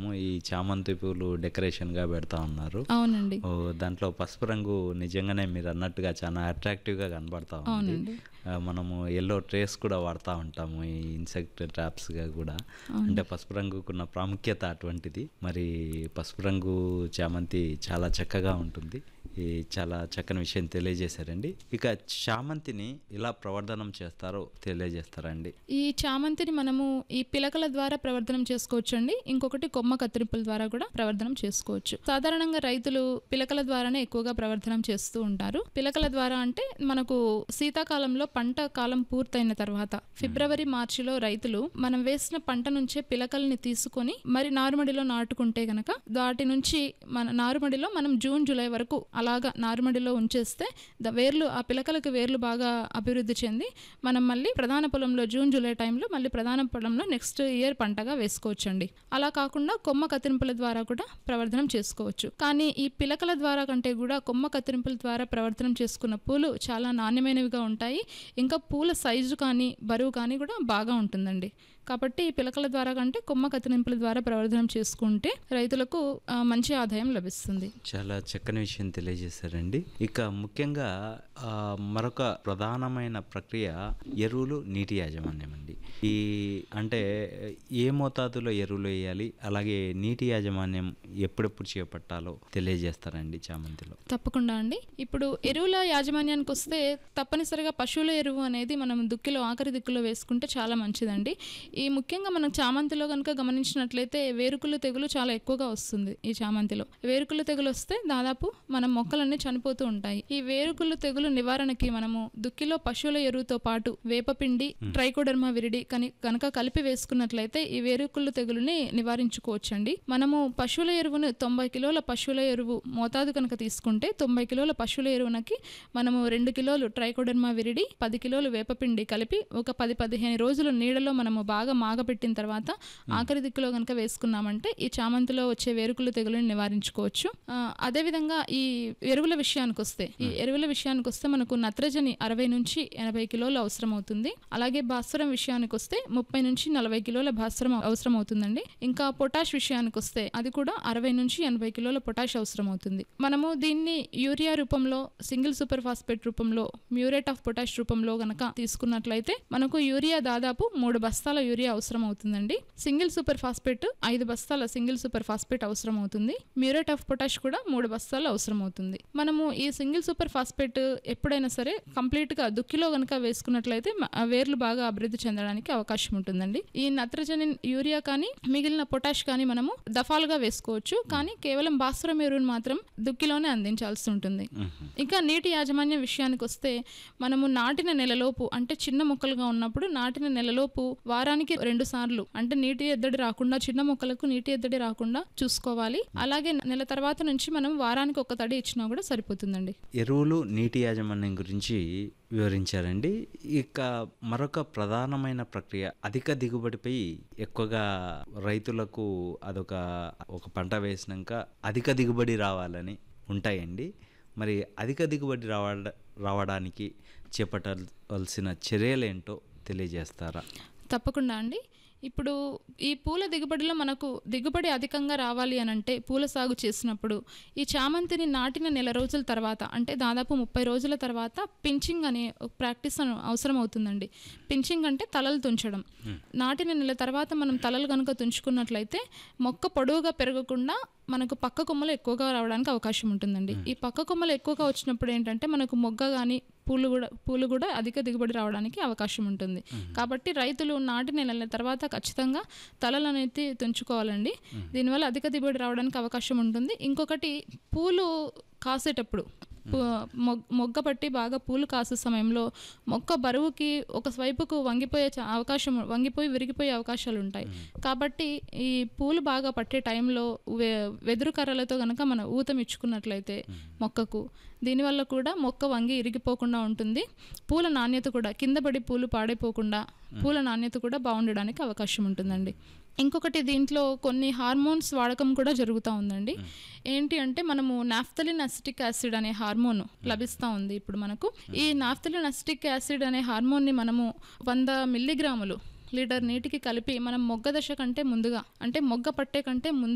చూస్తున్నాము ఈ చామంతి పూలు డెకరేషన్గా పెడతా ఉన్నారు అవునండి ఓ, దాంట్లో పసుపు రంగు నిజంగానే మీరు అన్నట్టుగా చాలా అట్రాక్టివ్గా కనబడతా ఉంది అవునండి. ఆ, మనము ఎల్లో ట్రేస్ కూడా వాడుతూ ఉంటాము ఈ ఇన్సెక్ట్ ట్రాప్స్గా కూడా అంటే పసుపు రంగుకున్న ప్రాముఖ్యత అటువంటిది మరి పసుపు రంగు చామంతి చాలా చక్కగా ఉంటుంది ఈ చాలా చక్కని విషయం తెలియజేశారండి ఇక చామంతిని ఇలా ప్రవర్ధనం చేస్తారో తెలియజేస్తారండి ఈ చామంతిని మనము ఈ పిలకల ద్వారా ప్రవర్ధనం చేసుకోవచ్చు అండి ఇంకొకటి కొమ్మ కత్తిరింపుల ద్వారా కూడా ప్రవర్ధనం చేసుకోవచ్చు సాధారణంగా రైతులు పిలకల ద్వారానే ఎక్కువగా ప్రవర్ధనం చేస్తూ ఉంటారు పిలకల ద్వారా అంటే మనకు శీతాకాలంలో పంట కాలం పూర్తయిన తర్వాత ఫిబ్రవరి మార్చిలో రైతులు మనం వేసిన పంట నుంచే పిలకల్ని తీసుకొని మరి నారుమడిలో నాటుకుంటే గనక వాటి నుంచి మన నారుమడిలో మనం జూన్ జూలై వరకు అలాగా నారుమడిలో ఉంచేస్తే ద వేర్లు ఆ పిలకలకు వేర్లు బాగా అభివృద్ధి చెంది మనం మళ్ళీ ప్రధాన పొలంలో జూన్ జూలై టైంలో మళ్ళీ ప్రధాన పొలంలో నెక్స్ట్ ఇయర్ పంటగా వేసుకోవచ్చండి అలా కాకుండా కొమ్మ కత్తిరింపుల ద్వారా కూడా ప్రవర్ధనం చేసుకోవచ్చు కానీ ఈ పిలకల ద్వారా కంటే కూడా కొమ్మ కత్తిరింపుల ద్వారా ప్రవర్ధనం చేసుకున్న పూలు చాలా నాణ్యమైనవిగా ఉంటాయి ఇంకా పూల సైజు కానీ బరువు కానీ కూడా బాగా ఉంటుందండి కాబట్టి ఈ పిలకల ద్వారా కంటే కొమ్మ కత్తిరింపుల ద్వారా ప్రవర్ధనం చేసుకుంటే రైతులకు ఆ, మంచి ఆదాయం లభిస్తుంది చాలా చక్కని విషయం తెలియజేశారండి ఇక ముఖ్యంగా ఆ, మరొక ప్రధానమైన ప్రక్రియ ఎరువులు నీటి యాజమాన్యం అండి ఈ అంటే ఏ మోతాదులో ఎరువులు వేయాలి అలాగే నీటి యాజమాన్యం ఎప్పుడెప్పుడు చేపట్టాలో తెలియజేస్తారండి చామంతిలో తప్పకుండా అండి ఇప్పుడు ఎరువుల యాజమాన్యానికి వస్తే తప్పనిసరిగా పశువుల ఎరువు అనేది మనం దుక్కిలో ఆఖరి దిక్కులో వేసుకుంటే చాలా మంచిదండి ఈ ముఖ్యంగా మనం చామంతిలో కనుక గమనించినట్లయితే వేరుకులు తెగులు చాలా ఎక్కువగా వస్తుంది ఈ చామంతిలో వేరుకులు తెగులు వస్తే దాదాపు మన మొక్కలన్నీ చనిపోతూ ఉంటాయి ఈ వేరుకులు తెగులు నివారణకి మనము దుక్కిలో పశువుల ఎరువుతో పాటు వేపపిండి ట్రైకోడర్మా విరిడి కని కనుక కలిపి వేసుకున్నట్లయితే ఈ వేరుకుళ్ళు తెగులుని నివారించుకోవచ్చండి మనము పశువుల ఎరువును తొంభై కిలోల పశువుల ఎరువు మోతాదు కనుక తీసుకుంటే తొంభై కిలోల పశువుల ఎరువునకి మనము రెండు కిలోలు ట్రైకోడర్మా విరిడి పది కిలోలు వేపపిండి కలిపి ఒక పది పదిహేను రోజులు నీడలో మనము బాగా మాగపెట్టిన తర్వాత ఆఖరి దిక్కులో కనుక వేసుకున్నామంటే ఈ చామంతిలో వచ్చే వేరుకులు తెగులుని నివారించుకోవచ్చు ఆ, అదేవిధంగా ఈ ఎరువుల విషయానికి వస్తే ఈ ఎరువుల విషయానికి వస్తే మనకు నత్రజని అరవై నుంచి ఎనభై కిలోలు అవసరం అవుతుంది అలాగే భాస్వరం విషయానికి వస్తే ముప్పై నుంచి నలభై కిలోల భాస్వరం అవసరం అవుతుందండి ఇంకా పొటాష్ విషయానికి వస్తే అది కూడా అరవై నుంచి ఎనభై కిలోల పొటాష్ అవసరం అవుతుంది మనము దీన్ని యూరియా రూపంలో సింగిల్ సూపర్ ఫాస్ఫేట్ రూపంలో మ్యూరేట్ ఆఫ్ పొటాష్ రూపంలో గనక తీసుకున్నట్లయితే మనకు యూరియా దాదాపు మూడు బస్తాల యూరియా అవసరం అవుతుందండి సింగిల్ సూపర్ ఫాస్ఫేట్ ఐదు బస్తాల సింగిల్ సూపర్ ఫాస్ఫేట్ అవసరం అవుతుంది మ్యూరేట్ ఆఫ్ పొటాష్ కూడా మూడు బస్తాలు అవసరం అవుతుంది మనము ఈ సింగిల్ సూపర్ ఫాస్ఫేట్ ఎప్పుడైనా సరే కంప్లీట్ గా దుక్కిలో గనక వేసుకున్నట్లయితే మ- ఆ వేర్లు బాగా అభివృద్ధి చెందడానికి అవకాశం ఉంటుందండి ఈ నత్రజని యూరియా కానీ మిగిలిన పొటాష్ కానీ మనము దఫాలుగా వేసుకోవచ్చు కానీ కేవలం భాస్వరం ఎరువును మాత్రం దుక్కిలోనే అందించాల్సి ఉంటుంది ఇంకా నీటి యాజమాన్యం విషయానికి వస్తే మనము నాటిన నెలలోపు అంటే చిన్న మొక్కలుగా ఉన్నప్పుడు నాటిన నెలలోపు వారానికి రెండు సార్లు అంటే నీటి ఎద్దడి రాకుండా చిన్న మొక్కలకు నీటి ఎద్దడి రాకుండా చూసుకోవాలి అలాగే నెల తర్వాత నుంచి మనం వారానికి ఒక తడి ఇచ్చినా కూడా సరిపోతుందండి ఎరువులు నీటి యాజమాన్యం గురించి వివరించారండి ఇక మరొక ప్రధానమైన ప్రక్రియ అధిక దిగుబడిపై ఎక్కువగా రైతులకు అదొక ఒక పంట వేసినాక అధిక దిగుబడి రావాలని ఉంటాయండి మరి అధిక దిగుబడి రావడ రావడానికి చేపట్టాల్సిన చర్యలేంటో తెలియజేస్తారా తప్పకుండా అండి ఇప్పుడు ఈ పూల దిగుబడిలో మనకు దిగుబడి అధికంగా రావాలి అని అంటే పూల సాగు చేసినప్పుడు ఈ చామంతిని నాటిన నెల రోజుల తర్వాత అంటే దాదాపు ముప్పై రోజుల తర్వాత పించింగ్ అనే ఒక ప్రాక్టీస్ అను- అవసరం అవుతుందండి పించింగ్ అంటే తలలు తుంచడం నాటిన నెల తర్వాత మనం తలలు కనుక తుంచుకున్నట్లయితే మొక్క పొడవుగా పెరగకుండా మనకు పక్క కొమ్మలు ఎక్కువగా రావడానికి అవకాశం ఉంటుందండి ఈ పక్క కొమ్మలు ఎక్కువగా వచ్చినప్పుడు ఏంటంటే మనకు మొగ్గ కానీ పూలు కూడా పూలు కూడా అధిక దిగుబడి రావడానికి అవకాశం ఉంటుంది కాబట్టి రైతులు నాటిన నెలల తర్వాత ఖచ్చితంగా తలలు అనేది తుంచుకోవాలండి దీనివల్ల అధిక దిగుబడి రావడానికి అవకాశం ఉంటుంది ఇంకొకటి పూలు కాసేటప్పుడు పు- మొగ్- మొగ్గ పట్టి బాగా పూలు కాసే సమయంలో మొక్క బరువుకి ఒక వైపుకు వంగిపోయే చా- అవకాశం వంగిపోయి విరిగిపోయే అవకాశాలు ఉంటాయి కాబట్టి ఈ పూలు బాగా పట్టే టైంలో వె వెదురు కర్రలతో కనుక మనం ఊతం ఇచ్చుకున్నట్లయితే మొక్కకు దీనివల్ల కూడా మొక్క వంగి ఇరిగిపోకుండా ఉంటుంది పూల నాణ్యత కూడా కింద పడి పూలు పాడైపోకుండా పూల నాణ్యత కూడా బాగుండడానికి అవకాశం ఉంటుందండి ఇంకొకటి దీంట్లో కొన్ని హార్మోన్స్ వాడకం కూడా జరుగుతూ ఉందండి ఏంటి అంటే మనము నాఫ్తలిన్ అసిటిక్ యాసిడ్ అనే హార్మోన్ లభిస్తూ ఉంది ఇప్పుడు మనకు ఈ నాఫ్తలిన్ అసిటిక్ యాసిడ్ అనే హార్మోన్ని మనము వంద మిల్లీగ్రాములు లీటర్ నీటికి కలిపి మనం మొగ్గ దశ కంటే ముందుగా అంటే మొగ్గ పట్టే కంటే ముందు